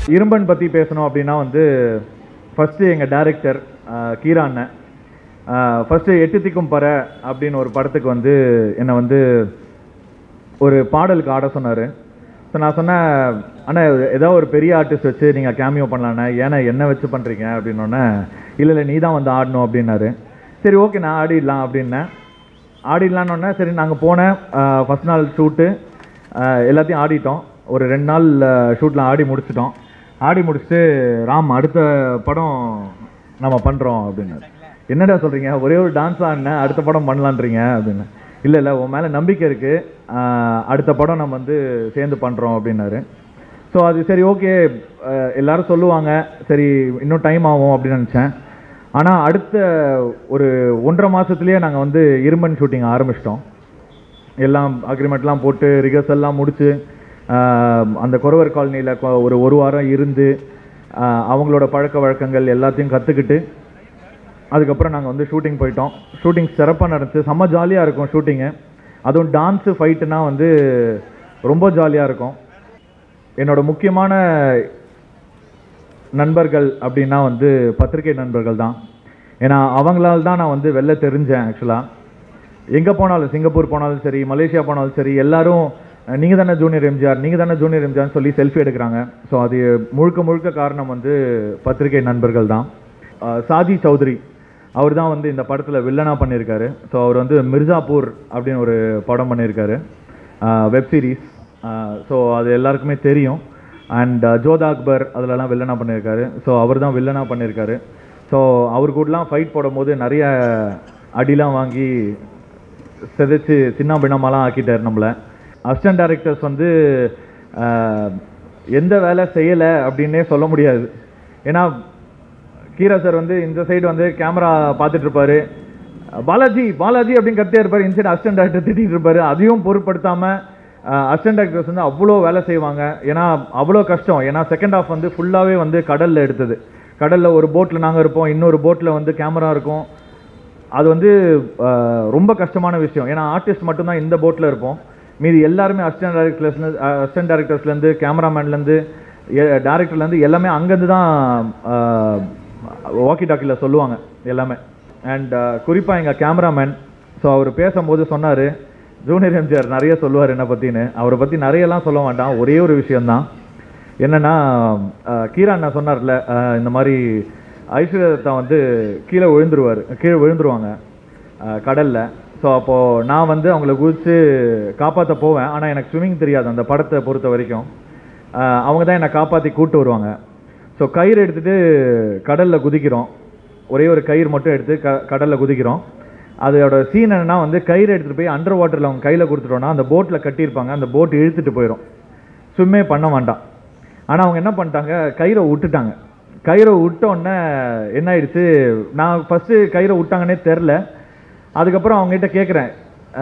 இரும்பன் பற்றி பேசணும் அப்படின்னா வந்து ஃபஸ்ட்டு எங்கள் டைரக்டர் கீரா அண்ணன் ஃபஸ்ட்டு எட்டு திக்கும் பற அப்படின்னு ஒரு படத்துக்கு வந்து என்னை வந்து ஒரு பாடலுக்கு ஆட சொன்னார் ஸோ நான் சொன்னேன் அண்ணா ஏதோ ஒரு பெரிய ஆர்டிஸ்ட் வச்சு நீங்கள் கேமியோ பண்ணலாண்ணே ஏன்னா என்ன வச்சு பண்ணுறீங்க அப்படின்னோடனே இல்லை இல்லை நீ தான் வந்து ஆடணும் அப்படின்னாரு சரி ஓகே நான் ஆடிடலாம் அப்படின்னேன் ஆடிடலான்னொன்னே சரி நாங்கள் போனேன் ஃபஸ்ட் நாள் ஷூட்டு எல்லாத்தையும் ஆடிட்டோம் ஒரு ரெண்டு நாள் ஷூட்டில் ஆடி முடிச்சிட்டோம் ஆடி முடிச்சுட்டு ராம் அடுத்த படம் நம்ம பண்ணுறோம் அப்படின்னாரு என்னடா சொல்கிறீங்க ஒரே ஒரு டான்ஸ் ஆடினேன் அடுத்த படம் பண்ணலான்றீங்க அப்படின்னு இல்லை இல்லை உன் மேலே நம்பிக்கை இருக்குது அடுத்த படம் நம்ம வந்து சேர்ந்து பண்ணுறோம் அப்படின்னாரு ஸோ அது சரி ஓகே எல்லாரும் சொல்லுவாங்க சரி இன்னும் டைம் ஆகும் அப்படின்னு நினச்சேன் ஆனால் அடுத்த ஒரு ஒன்றரை மாதத்துலேயே நாங்கள் வந்து இரும்பன் ஷூட்டிங் ஆரம்பிச்சிட்டோம் எல்லாம் அக்ரிமெண்ட்லாம் போட்டு ரிஹர்சல்லாம் முடிச்சு ஆஹ், அந்த குறவர் காலனியில் ஒரு ஒரு வாரம் இருந்து ஆஹ், அவங்களோட பழக்க வழக்கங்கள் எல்லாத்தையும் கற்றுக்கிட்டு அதுக்கப்புறம் நாங்கள் வந்து ஷூட்டிங் போயிட்டோம் ஷூட்டிங் சிறப்பாக நடந்துச்சு செம்ம ஜாலியாக இருக்கும் ஷூட்டிங்கு அதுவும் டான்ஸு ஃபைட்டுனா வந்து ரொம்ப ஜாலியாக இருக்கும் என்னோட முக்கியமான நண்பர்கள் அப்படின்னா வந்து பத்திரிகை நண்பர்கள் தான் ஏன்னா அவங்களால தான் நான் வந்து வெளில தெரிஞ்சேன் ஆக்சுவலாக எங்கே போனாலும் சிங்கப்பூர் போனாலும் சரி மலேசியா போனாலும் சரி எல்லாரும் நீங்கள் தானே ஜூனியர் எம்ஜிஆர் நீங்கள் தானே ஜூனியர் எம்ஜிஆர்னு சொல்லி செல்ஃபி எடுக்கிறாங்க ஸோ அது முழுக்க முழுக்க காரணம் வந்து பத்திரிகை நண்பர்கள் தான் அஹ் சாஜி சௌத்ரி அவர் தான் வந்து இந்த படத்தில் வில்லனாக பண்ணியிருக்காரு ஸோ அவர் வந்து மிர்சாப்பூர் அப்படின்னு ஒரு படம் பண்ணியிருக்காரு வெப் சீரிஸ் ஸோ அது எல்லாருக்குமே தெரியும் அண்ட் ஜோதா அக்பர் அதிலலாம் வில்லனாக பண்ணியிருக்காரு ஸோ அவர் தான் வில்லனாக பண்ணியிருக்காரு ஸோ அவர் கூடலாம் ஃபைட் போடும்போது நிறைய அடிலாம் வாங்கி சிதைச்சு சின்ன பின்னமாலாம் ஆக்கிட்டார் நம்மளை அசிஸ்டன்ட் டைரக்டர்ஸ் வந்து ஆஹ், எந்த வேலை செய்யலை அப்படின்னே சொல்ல முடியாது ஏன்னா கீரா சார் வந்து இந்த சைடு வந்து கேமரா பார்த்துட்டு இருப்பாரு பாலாஜி பாலாஜி அப்படின்னு கத்தியா இருப்பாரு இந்த சைடு அசிஸ்டன்ட் டைரக்டர் திட்டிட்டு இருப்பாரு அதையும் பொருட்படுத்தாம அசிஸ்டன்ட் டைரக்டர்ஸ் வந்து அவ்வளோ வேலை செய்வாங்க ஏன்னா அவ்வளோ கஷ்டம் ஏன்னா செகண்ட் ஹாஃப் வந்து ஃபுல்லாகவே வந்து கடலில் எடுத்தது கடலில் ஒரு போட்டில் நாங்கள் இருப்போம் இன்னொரு போட்டில் வந்து கேமரா இருக்கும் அது வந்து அஹ், ரொம்ப கஷ்டமான விஷயம் ஏன்னா ஆர்டிஸ்ட் மட்டும்தான் இந்த போட்டில் இருப்போம் மீதி எல்லாருமே அசிஸ்டன்ட் டைரக்டர்ஸ்லேருந்து அசிஸ்டன்ட் டைரக்டர்ஸ்லேருந்து கேமராமேன்லேருந்து டேரக்டர்லேருந்து எல்லாமே அங்கேருந்து தான் வாக்கி டாக்கியில் சொல்லுவாங்க எல்லாமே அண்ட் குறிப்பாக எங்கள் கேமராமேன் ஸோ அவர் பேசும்போது சொன்னார் ஜூனியர் எம்ஜிஆர் நிறைய சொல்லுவார் என்னை பற்றின்னு அவரை பற்றி நிறையலாம் சொல்ல வேண்டாம் ஒரே ஒரு விஷயம்தான் என்னன்னா அஹ், கீரா அண்ணா சொன்னார்ல அஹ், இந்த மாதிரி ஐஸ்வர்யதா வந்து கீழே விழுந்துருவார் கீழே விழுந்துருவாங்க அஹ், கடல்ல ஸோ அப்போது நான் வந்து அவங்கள குதிச்சு காப்பாற்ற போவேன் ஆனால் எனக்கு ஸ்விம்மிங் தெரியாது அந்த படத்தை பொறுத்த வரைக்கும் அஹ், அவங்க தான் என்னை காப்பாற்றி கூட்டு வருவாங்க ஸோ கயிறு எடுத்துட்டு கடலில் குதிக்கிறோம் ஒரே ஒரு கயிறு மட்டும் எடுத்து க கடலில் குதிக்கிறோம் அதோட சீன் என்னன்னா வந்து கயிறு எடுத்துகிட்டு போய் அண்டர் வாட்டரில் அவங்க கையில் கொடுத்துட்டோன்னா அந்த போட்டில் கட்டியிருப்பாங்க அந்த போட் இழுத்துட்டு போயிடும் ஸ்விம்மே பண்ண வேண்டாம் ஆனால் அவங்க என்ன பண்ணிட்டாங்க கயிறை விட்டுட்டாங்க கயிறை விட்ட உடனே என்ன ஆயிடுச்சு நான் ஃபஸ்ட்டு கயிறை விட்டாங்கன்னே தெரில அதுக்கப்புறம் அவங்ககிட்ட கேட்குறேன்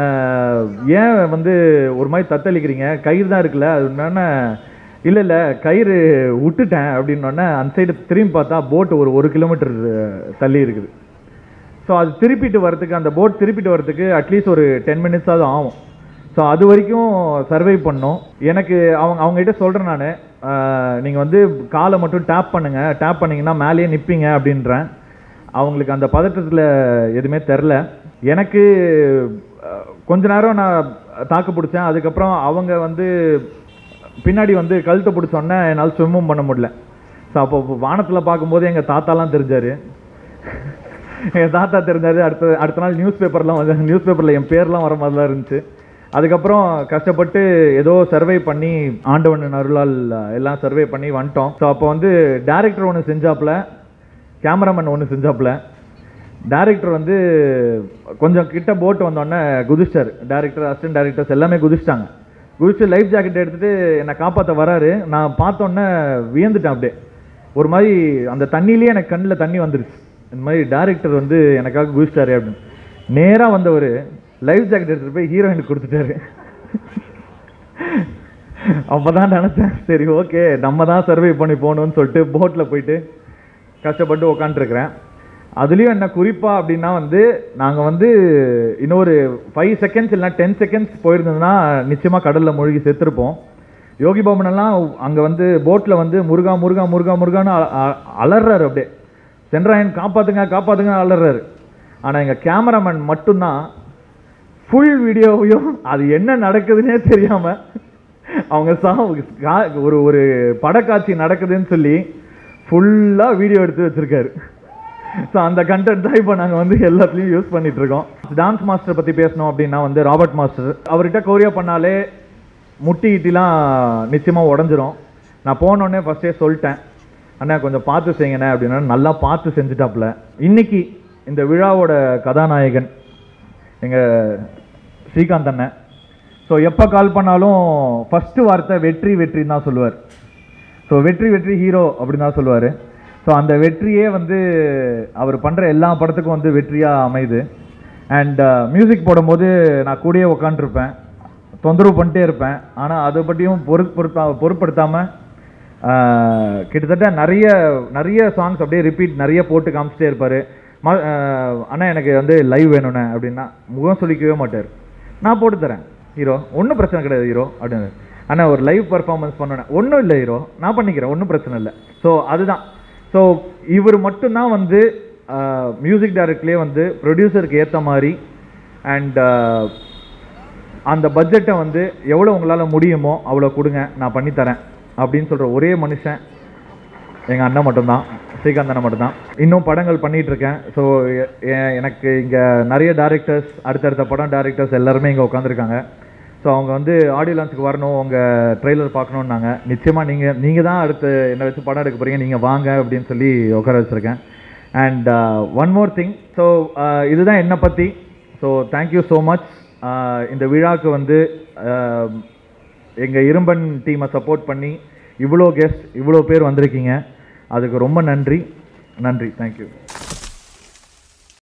ஏன் வந்து ஒரு மாதிரி தத்தளிக்கிறீங்க கயிறு தான் இருக்குல்ல அது என்னென்ன இல்லை இல்லை கயிறு விட்டுட்டேன் அப்படின்னோடனே அந்த சைடு திரும்பி பார்த்தா போட் ஒரு ஒரு கிலோமீட்டர் தள்ளி இருக்குது ஸோ அது திருப்பிட்டு வரதுக்கு அந்த போட் திருப்பிட்டு வரதுக்கு அட்லீஸ்ட் ஒரு டென் மினிட்ஸாவது ஆகும் ஸோ அது வரைக்கும் சர்வை பண்ணோம் எனக்கு அவங்க அவங்ககிட்ட சொல்கிறேன் நான் நீங்கள் வந்து காலை மட்டும் டேப் பண்ணுங்க டேப் பண்ணீங்கன்னா மேலேயே நிற்பீங்க அப்படின்றேன் அவங்களுக்கு அந்த பதட்டத்தில் எதுவுமே தெரில எனக்கு அஹ், கொஞ்ச நேரம் நான் தாக்கு பிடிச்சேன் அதுக்கப்புறம் அவங்க வந்து பின்னாடி வந்து கழுத்தை பிடிச்சோன்னே என்னால் ஸ்விம்மும் பண்ண முடியல ஸோ அப்போ வானத்தில் பார்க்கும்போது எங்கள் தாத்தாலாம் தெரிஞ்சார் என் தாத்தா தெரிஞ்சாரு அடுத்த அடுத்த நாள் நியூஸ் பேப்பர்லாம் வந்து நியூஸ் பேப்பரில் என் பேர்லாம் வர மாதிரிலாம் இருந்துச்சு அதுக்கப்புறம் கஷ்டப்பட்டு ஏதோ சர்வே பண்ணி ஆண்டவன் அருளால் எல்லாம் சர்வே பண்ணி வந்துட்டோம் ஸோ அப்போ வந்து டேரக்டர் ஒன்று செஞ்சாப்புல கேமராமேன் ஒன்று செஞ்சாப்புல டேரக்டர் வந்து கொஞ்சம் கிட்ட போட் வந்தோடனே குதிச்சிட்டாரு டேரக்டர் அசிஸ்டன்ட் டேரக்டர்ஸ் எல்லாமே குதிச்சிட்டாங்க குதிச்சு லைஃப் ஜாக்கெட் எடுத்துட்டு என்னை காப்பாற்ற வராரு நான் பார்த்தோன்னே வியந்துட்டேன் அப்படியே ஒரு மாதிரி அந்த தண்ணியிலேயே எனக்கு கண்ணில் தண்ணி வந்துருச்சு இந்த மாதிரி டேரக்டர் வந்து எனக்காக குதிச்சிட்டாரு அப்படின்னு நேராக வந்தவர் லைஃப் ஜாக்கெட் எடுத்துட்டு போய் ஹீரோயினுக்கு கொடுத்துட்டாரு அப்பதான் நினைச்சேன் சரி ஓகே நம்ம தான் சர்வை பண்ணி போகணும்னு சொல்லிட்டு போட்டில் போயிட்டு கஷ்டப்பட்டு உக்காந்துருக்கிறேன் அதுலேயும் என்ன குறிப்பா அப்படின்னா வந்து நாங்கள் வந்து இன்னொரு ஃபைவ் செகண்ட்ஸ் இல்லைனா டென் செகண்ட்ஸ் போயிருந்ததுன்னா நிச்சயமாக கடலில் மூழ்கி செத்துருப்போம் யோகி பாபன் எல்லாம் அங்கே வந்து போட்டில் வந்து முருகா முருகா முருகா முருகான்னு அ- அ- அலறாரு அப்படியே சென்ட்ராயன் காப்பாத்துங்க காப்பாத்துங்க அலறாரு ஆனால் எங்கள் கேமராமேன் மட்டும்தான் ஃபுல் வீடியோவையும் அது என்ன நடக்குதுன்னே தெரியாம அவங்க சா கா- ஒரு ஒரு படக்காட்சி நடக்குதுன்னு சொல்லி ஃபுல்லாக வீடியோ எடுத்து வச்சிருக்காரு ஸோ அந்த கண்டென்ட் தான் இப்போ நாங்கள் வந்து எல்லாத்துலேயும் யூஸ் பண்ணிட்டு இருக்கோம் டான்ஸ் மாஸ்டர் பற்றி பேசணும் அப்படின்னா வந்து ராபர்ட் மாஸ்டர் அவர்கிட்ட கோரியா பண்ணாலே முட்டி கிட்டிலாம் நிச்சயமாக உடஞ்சிரும் நான் போனோடனே ஃபஸ்ட்டே சொல்லிட்டேன் அண்ணா கொஞ்சம் பார்த்து செய்யுங்கண்ணே அப்படின்னா நல்லா பார்த்து செஞ்சுட்டாப்புல இன்னைக்கு இந்த விழாவோட கதாநாயகன் எங்கள் ஸ்ரீகாந்த் அண்ணன் ஸோ எப்போ கால் பண்ணாலும் ஃபஸ்ட்டு வார்த்தை வெற்றி வெற்றின்னு தான் சொல்லுவார் ஸோ வெற்றி வெற்றி ஹீரோ அப்படின்னு தான் சொல்லுவார் ஸோ அந்த வெற்றியே வந்து அவர் பண்ணுற எல்லா படத்துக்கும் வந்து வெற்றியாக அமையுது அண்ட் மியூசிக் போடும்போது நான் கூடயே உக்காண்ட்ருப்பேன் தொந்தரவு பண்ணிட்டே இருப்பேன் ஆனால் அதை பற்றியும் பொரு பொருத்தா பொருட்படுத்தாமல் கிட்டத்தட்ட நிறைய நிறைய சாங்ஸ் அப்படியே ரிப்பீட் நிறைய போட்டு காமிச்சிட்டே இருப்பார் ம ஆஹ் அண்ணா எனக்கு வந்து லைவ் வேணுண்ணே அப்படின்னா முகம் சொல்லிக்கவே மாட்டார் நான் போட்டு தரேன் ஹீரோ ஒன்றும் பிரச்சனை கிடையாது ஹீரோ அப்படின்னு அண்ணா ஒரு லைவ் பர்ஃபார்மன்ஸ் பண்ணணும் ஒன்றும் இல்லை ஹீரோ நான் பண்ணிக்கிறேன் ஒன்றும் பிரச்சனை இல்லை ஸோ அதுதான் ஸோ இவர் மட்டும்தான் வந்து மியூசிக் டைரக்ட்லேயே வந்து ப்ரொடியூசருக்கு ஏற்ற மாதிரி அண்ட் அந்த பட்ஜெட்டை வந்து எவ்வளோ உங்களால் முடியுமோ அவ்வளோ கொடுங்க நான் பண்ணித்தரேன் அப்படின்னு சொல்கிற ஒரே மனுஷன் எங்கள் அண்ணன் மட்டும்தான் ஸ்ரீகாந்த் அண்ணன் மட்டும்தான் இன்னும் படங்கள் பண்ணிட்டு இருக்கேன் ஸோ எனக்கு இங்கே நிறைய டேரக்டர்ஸ் அடுத்தடுத்த படம் டேரக்டர்ஸ் எல்லாருமே இங்கே உட்காந்துருக்காங்க ஸோ அவங்க வந்து ஆடியோ லான்ச்சுக்கு வரணும் உங்கள் ட்ரெய்லர் பார்க்கணுன்னாங்க நிச்சயமாக நீங்கள் நீங்கள் தான் அடுத்து என்னை வச்சு படம் எடுக்க போகிறீங்க நீங்கள் வாங்க அப்படின்னு சொல்லி உட்கார வச்சுருக்கேன் and one more thing so இதுதான் என்னை பற்றி ஸோ தேங்க்யூ ஸோ மச் இந்த விழாவுக்கு வந்து எங்கள் இரும்பன் டீமை சப்போர்ட் பண்ணி இவ்வளோ கெஸ்ட் இவ்வளோ பேர் வந்திருக்கீங்க அதுக்கு ரொம்ப நன்றி நன்றி தேங்க்யூ